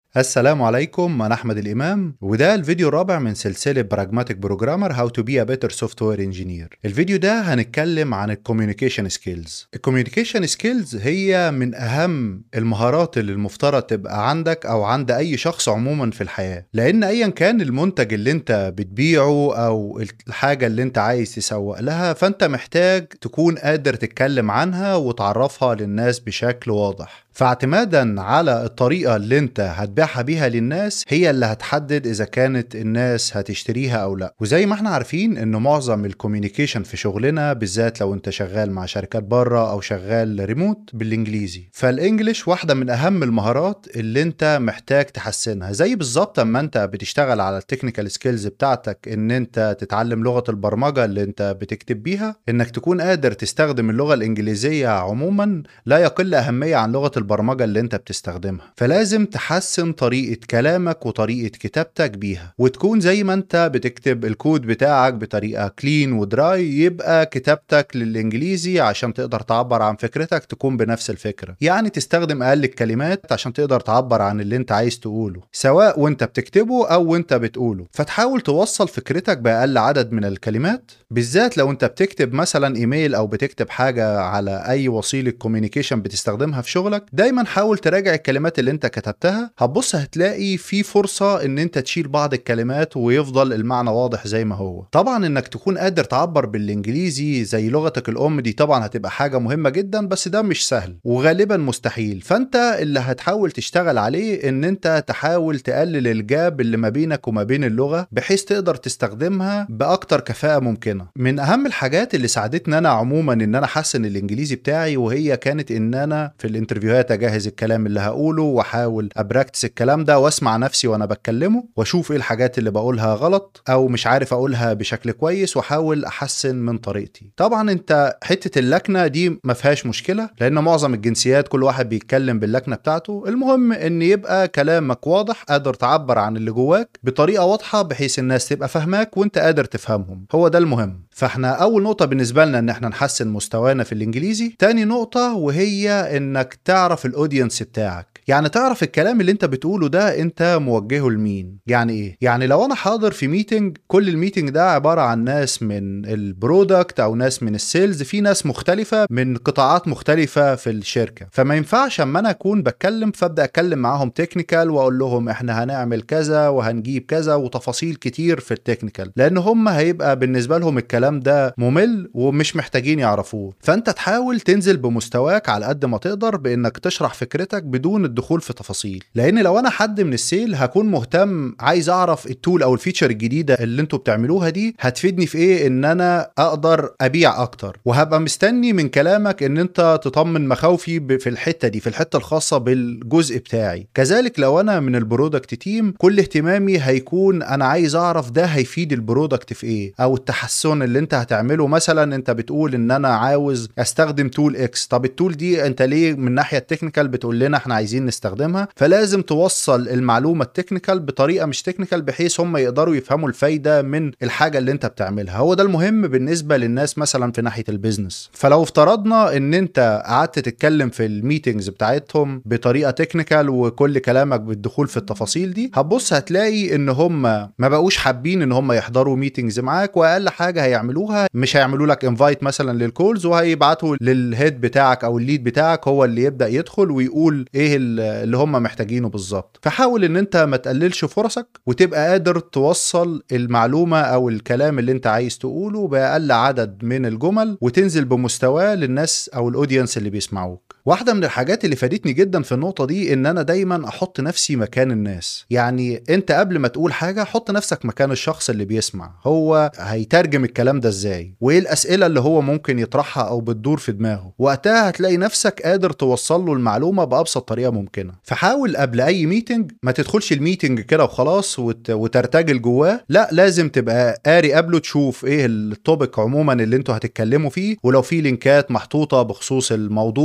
السلام عليكم انا احمد الامام وده الفيديو الرابع من سلسله براجماتيك بروجرامر هاو تو بي ا بيتر سوفت وير انجينير الفيديو ده هنتكلم عن الكوميونيكيشن سكيلز الكوميونيكيشن سكيلز هي من اهم المهارات اللي المفترض تبقى عندك او عند اي شخص عموما في الحياه لان ايا كان المنتج اللي انت بتبيعه او الحاجه اللي انت عايز تسوق لها فانت محتاج تكون قادر تتكلم عنها وتعرفها للناس بشكل واضح فاعتمادا على الطريقة اللي انت هتبيعها بيها للناس هي اللي هتحدد اذا كانت الناس هتشتريها او لا وزي ما احنا عارفين ان معظم الكوميونيكيشن في شغلنا بالذات لو انت شغال مع شركات بره او شغال ريموت بالانجليزي فالانجليش واحدة من اهم المهارات اللي انت محتاج تحسنها زي بالظبط اما انت بتشتغل على التكنيكال سكيلز بتاعتك ان انت تتعلم لغة البرمجة اللي انت بتكتب بيها انك تكون قادر تستخدم اللغة الانجليزية عموما لا يقل اهمية عن لغة البرمجه اللي انت بتستخدمها فلازم تحسن طريقه كلامك وطريقه كتابتك بيها وتكون زي ما انت بتكتب الكود بتاعك بطريقه كلين ودراي يبقى كتابتك للانجليزي عشان تقدر تعبر عن فكرتك تكون بنفس الفكره يعني تستخدم اقل الكلمات عشان تقدر تعبر عن اللي انت عايز تقوله سواء وانت بتكتبه او وانت بتقوله فتحاول توصل فكرتك باقل عدد من الكلمات بالذات لو انت بتكتب مثلا ايميل او بتكتب حاجه على اي وسيله كوميونيكيشن بتستخدمها في شغلك دايما حاول تراجع الكلمات اللي انت كتبتها هتبص هتلاقي في فرصة ان انت تشيل بعض الكلمات ويفضل المعنى واضح زي ما هو طبعا انك تكون قادر تعبر بالانجليزي زي لغتك الام دي طبعا هتبقى حاجة مهمة جدا بس ده مش سهل وغالبا مستحيل فانت اللي هتحاول تشتغل عليه ان انت تحاول تقلل الجاب اللي ما بينك وما بين اللغة بحيث تقدر تستخدمها باكتر كفاءة ممكنة من اهم الحاجات اللي ساعدتني انا عموما ان انا احسن الانجليزي بتاعي وهي كانت ان انا في الانترفيوهات اجهز الكلام اللي هقوله واحاول ابراكتس الكلام ده واسمع نفسي وانا بتكلمه واشوف ايه الحاجات اللي بقولها غلط او مش عارف اقولها بشكل كويس واحاول احسن من طريقتي طبعا انت حته اللكنه دي ما فيهاش مشكله لان معظم الجنسيات كل واحد بيتكلم باللكنه بتاعته المهم ان يبقى كلامك واضح قادر تعبر عن اللي جواك بطريقه واضحه بحيث الناس تبقى فاهماك وانت قادر تفهمهم هو ده المهم فاحنا اول نقطه بالنسبه لنا ان احنا نحسن مستوانا في الانجليزي تاني نقطه وهي انك تعرف الاودينس بتاعك يعني تعرف الكلام اللي انت بتقوله ده انت موجهه لمين يعني ايه يعني لو انا حاضر في ميتنج كل الميتنج ده عباره عن ناس من البرودكت او ناس من السيلز في ناس مختلفه من قطاعات مختلفه في الشركه فما ينفعش اما انا اكون بتكلم فابدا اتكلم معاهم تكنيكال واقول لهم احنا هنعمل كذا وهنجيب كذا وتفاصيل كتير في التكنيكال لان هم هيبقى بالنسبه لهم الكلام ده ممل ومش محتاجين يعرفوه فانت تحاول تنزل بمستواك على قد ما تقدر بانك تشرح فكرتك بدون الدخول في تفاصيل لان لو انا حد من السيل هكون مهتم عايز اعرف التول او الفيتشر الجديده اللي انتوا بتعملوها دي هتفيدني في ايه ان انا اقدر ابيع اكتر وهبقى مستني من كلامك ان انت تطمن مخاوفي في الحته دي في الحته الخاصه بالجزء بتاعي كذلك لو انا من البرودكت تيم كل اهتمامي هيكون انا عايز اعرف ده هيفيد البرودكت في ايه او التحسن اللي انت هتعمله مثلا انت بتقول ان انا عاوز استخدم تول اكس طب التول دي انت ليه من ناحيه التكنيكال بتقول لنا احنا عايزين نستخدمها فلازم توصل المعلومه التكنيكال بطريقه مش تكنيكال بحيث هم يقدروا يفهموا الفايده من الحاجه اللي انت بتعملها هو ده المهم بالنسبه للناس مثلا في ناحيه البيزنس فلو افترضنا ان انت قعدت تتكلم في الميتنجز بتاعتهم بطريقه تكنيكال وكل كلامك بالدخول في التفاصيل دي هتبص هتلاقي ان هم ما بقوش حابين ان هم يحضروا ميتنجز معاك واقل حاجه هيعملوها مش هيعملوا لك انفايت مثلا للكولز وهيبعتوا للهيد بتاعك او الليد بتاعك هو اللي يبدا يدخل ويقول ايه اللي هم محتاجينه بالظبط فحاول ان انت ما تقللش فرصك وتبقى قادر توصل المعلومه او الكلام اللي انت عايز تقوله باقل عدد من الجمل وتنزل بمستواه للناس او الاودينس اللي بيسمعوك واحده من الحاجات اللي فادتني جدا في النقطه دي ان انا دايما احط نفسي مكان الناس يعني انت قبل ما تقول حاجه حط نفسك مكان الشخص اللي بيسمع هو هيترجم الكلام ده ازاي وايه الاسئله اللي هو ممكن يطرحها او بتدور في دماغه وقتها هتلاقي نفسك قادر توصل له المعلومه بابسط طريقه ممكنه فحاول قبل اي ميتنج ما تدخلش الميتنج كده وخلاص وت... وترتجل جواه لا لازم تبقى قاري قبله تشوف ايه التوبيك عموما اللي انتوا هتتكلموا فيه ولو في لينكات محطوطه بخصوص الموضوع او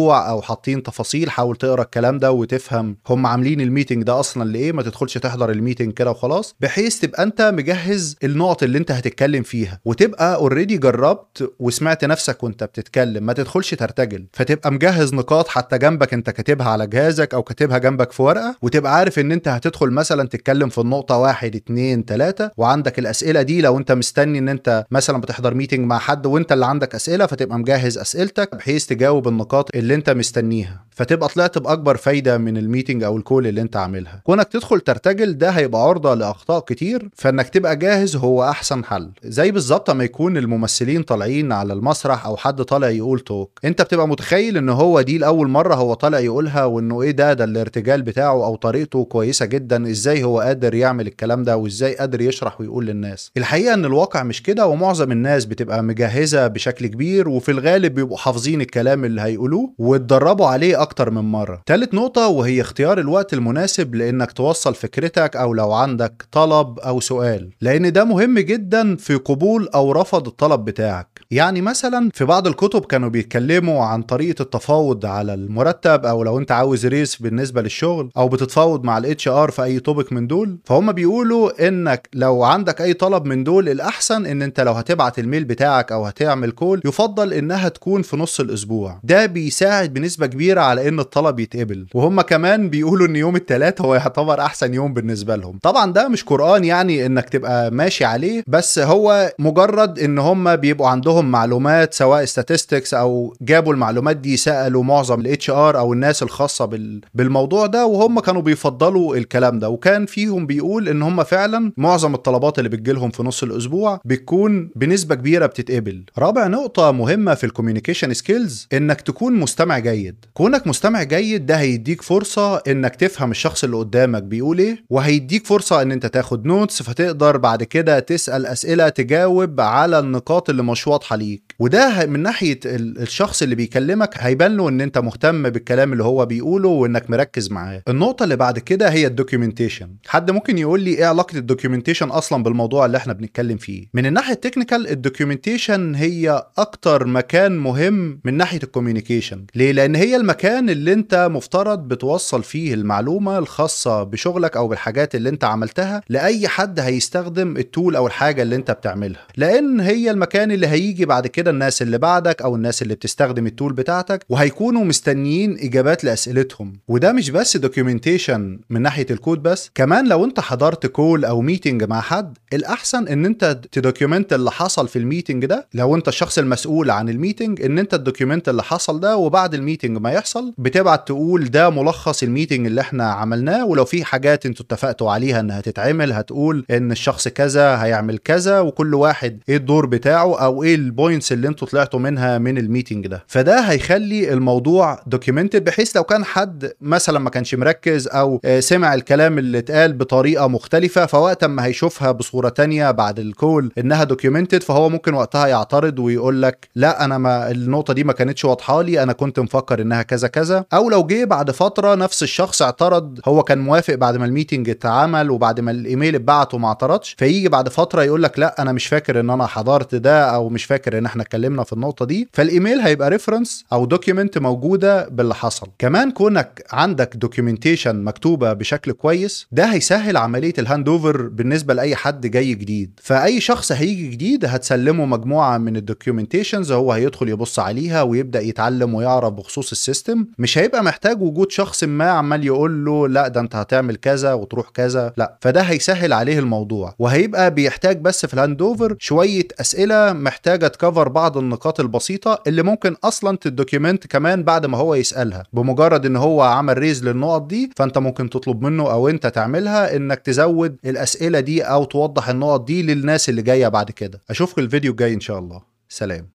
حاطين تفاصيل حاول تقرا الكلام ده وتفهم هم عاملين الميتنج ده اصلا لايه ما تدخلش تحضر الميتنج كده وخلاص بحيث تبقى انت مجهز النقط اللي انت هتتكلم فيها وتبقى اوريدي جربت وسمعت نفسك وانت بتتكلم ما تدخلش ترتجل فتبقى مجهز نقاط حتى جنبك انت كاتبها على جهازك او كاتبها جنبك في ورقه وتبقى عارف ان انت هتدخل مثلا تتكلم في النقطه واحد اتنين تلاته وعندك الاسئله دي لو انت مستني ان انت مثلا بتحضر ميتنج مع حد وانت اللي عندك اسئله فتبقى مجهز اسئلتك بحيث تجاوب النقاط اللي انت مستنيها فتبقى طلعت باكبر فايده من الميتنج او الكول اللي انت عاملها كونك تدخل ترتجل ده هيبقى عرضه لاخطاء كتير فانك تبقى جاهز هو احسن حل زي بالظبط ما يكون الممثلين طالعين على المسرح او حد طالع يقول توك انت بتبقى متخيل ان هو دي لاول مره هو طالع يقولها وانه ايه ده ده الارتجال بتاعه او طريقته كويسه جدا ازاي هو قادر يعمل الكلام ده وازاي قادر يشرح ويقول للناس الحقيقه ان الواقع مش كده ومعظم الناس بتبقى مجهزه بشكل كبير وفي الغالب بيبقوا حافظين الكلام اللي هيقولوه واتدربوا عليه اكتر من مره تالت نقطه وهي اختيار الوقت المناسب لانك توصل فكرتك او لو عندك طلب او سؤال لان ده مهم جدا في قبول او رفض الطلب بتاعك يعني مثلا في بعض الكتب كانوا بيتكلموا عن طريقه التفاوض على المرتب او لو انت عاوز ريس بالنسبه للشغل او بتتفاوض مع الاتش ار في اي توبك من دول فهم بيقولوا انك لو عندك اي طلب من دول الاحسن ان انت لو هتبعت الميل بتاعك او هتعمل كول يفضل انها تكون في نص الاسبوع ده بيساعد بنسبه كبيره على ان الطلب يتقبل وهم كمان بيقولوا ان يوم الثلاث هو يعتبر احسن يوم بالنسبه لهم طبعا ده مش قران يعني انك تبقى ماشي عليه بس هو مجرد ان هم بيبقوا عندهم معلومات سواء statistics او جابوا المعلومات دي سالوا معظم الاتش ار او الناس الخاصه بال... بالموضوع ده وهم كانوا بيفضلوا الكلام ده وكان فيهم بيقول ان هم فعلا معظم الطلبات اللي بتجيلهم في نص الاسبوع بتكون بنسبه كبيره بتتقبل رابع نقطه مهمه في الكوميونيكيشن سكيلز انك تكون مستمع جيد كونك مستمع جيد ده هيديك فرصه انك تفهم الشخص اللي قدامك بيقول ايه وهيديك فرصه ان انت تاخد نوتس فتقدر بعد كده تسال اسئله تجاوب على النقاط اللي مش واضحه ليك وده من ناحيه الشخص اللي بيكلمك هيبان له ان انت مهتم بالكلام اللي هو بيقوله وانك مركز معاه النقطه اللي بعد كده هي الدوكيومنتيشن حد ممكن يقول لي ايه علاقه الدوكيومنتيشن اصلا بالموضوع اللي احنا بنتكلم فيه من الناحيه التكنيكال الدوكيومنتيشن هي اكتر مكان مهم من ناحيه الكوميونيكيشن ليه لان هي المكان اللي انت مفترض بتوصل فيه المعلومه الخاصه بشغلك او بالحاجات اللي انت عملتها لاي حد هيستخدم التول او الحاجه اللي انت بتعملها لان هي المكان اللي هيجي بعد كده الناس اللي بعدك او الناس اللي بتستخدم التول بتاعتك وهيكونوا مستنيين اجابات لاسئلتهم وده مش بس دوكيومنتيشن من ناحيه الكود بس كمان لو انت حضرت كول او ميتنج مع حد الاحسن ان انت تدوكيومنت اللي حصل في الميتنج ده لو انت الشخص المسؤول عن الميتنج ان انت تدوكيومنت اللي حصل ده وبعد الميتنج ما يحصل بتبعت تقول ده ملخص الميتنج اللي احنا عملناه ولو في حاجات انتوا اتفقتوا عليها انها تتعمل هتقول ان الشخص كذا هيعمل كذا وكل واحد ايه الدور بتاعه او ايه البوينتس اللي انتوا طلعتوا منها من الميتنج ده فده هيخلي الموضوع دوكيومنتد بحيث لو كان حد مثلا ما كانش مركز او سمع الكلام اللي اتقال بطريقه مختلفه فوقت ما هيشوفها بصوره تانية بعد الكول انها دوكيومنتد فهو ممكن وقتها يعترض ويقول لك لا انا ما النقطه دي ما كانتش واضحه لي انا كنت مفكر انها كذا كذا او لو جه بعد فتره نفس الشخص اعترض هو كان موافق بعد ما الميتنج اتعمل وبعد ما الايميل اتبعت وما اعترضش فيجي بعد فتره يقول لك لا انا مش فاكر ان انا حضرت ده او مش فاكر ان احنا اتكلمنا في النقطه دي فالايميل هيبقى ريفرنس او دوكيومنت موجوده باللي حصل كمان كونك عندك دوكيومنتيشن مكتوبه بشكل كويس ده هيسهل عمليه الهاند اوفر بالنسبه لاي حد جاي جديد فاي شخص هيجي جديد هتسلمه مجموعه من الدوكيومنتيشنز هو هيدخل يبص عليها ويبدا يتعلم ويعرف بخصوص السيستم مش هيبقى محتاج وجود شخص ما عمال يقول له لا ده انت هتعمل كذا وتروح كذا لا فده هيسهل عليه الموضوع وهيبقى بيحتاج بس في الهاند اوفر شويه اسئله محتاجه تكفر بعض النقاط البسيطه اللي ممكن اصلا تدوكيومنت كمان بعد ما هو يسالها بمجرد ان هو عمل ريز للنقط دي فانت ممكن تطلب منه او انت تعملها انك تزود الاسئله دي او توضح النقط دي للناس اللي جايه بعد كده اشوفكم الفيديو الجاي ان شاء الله سلام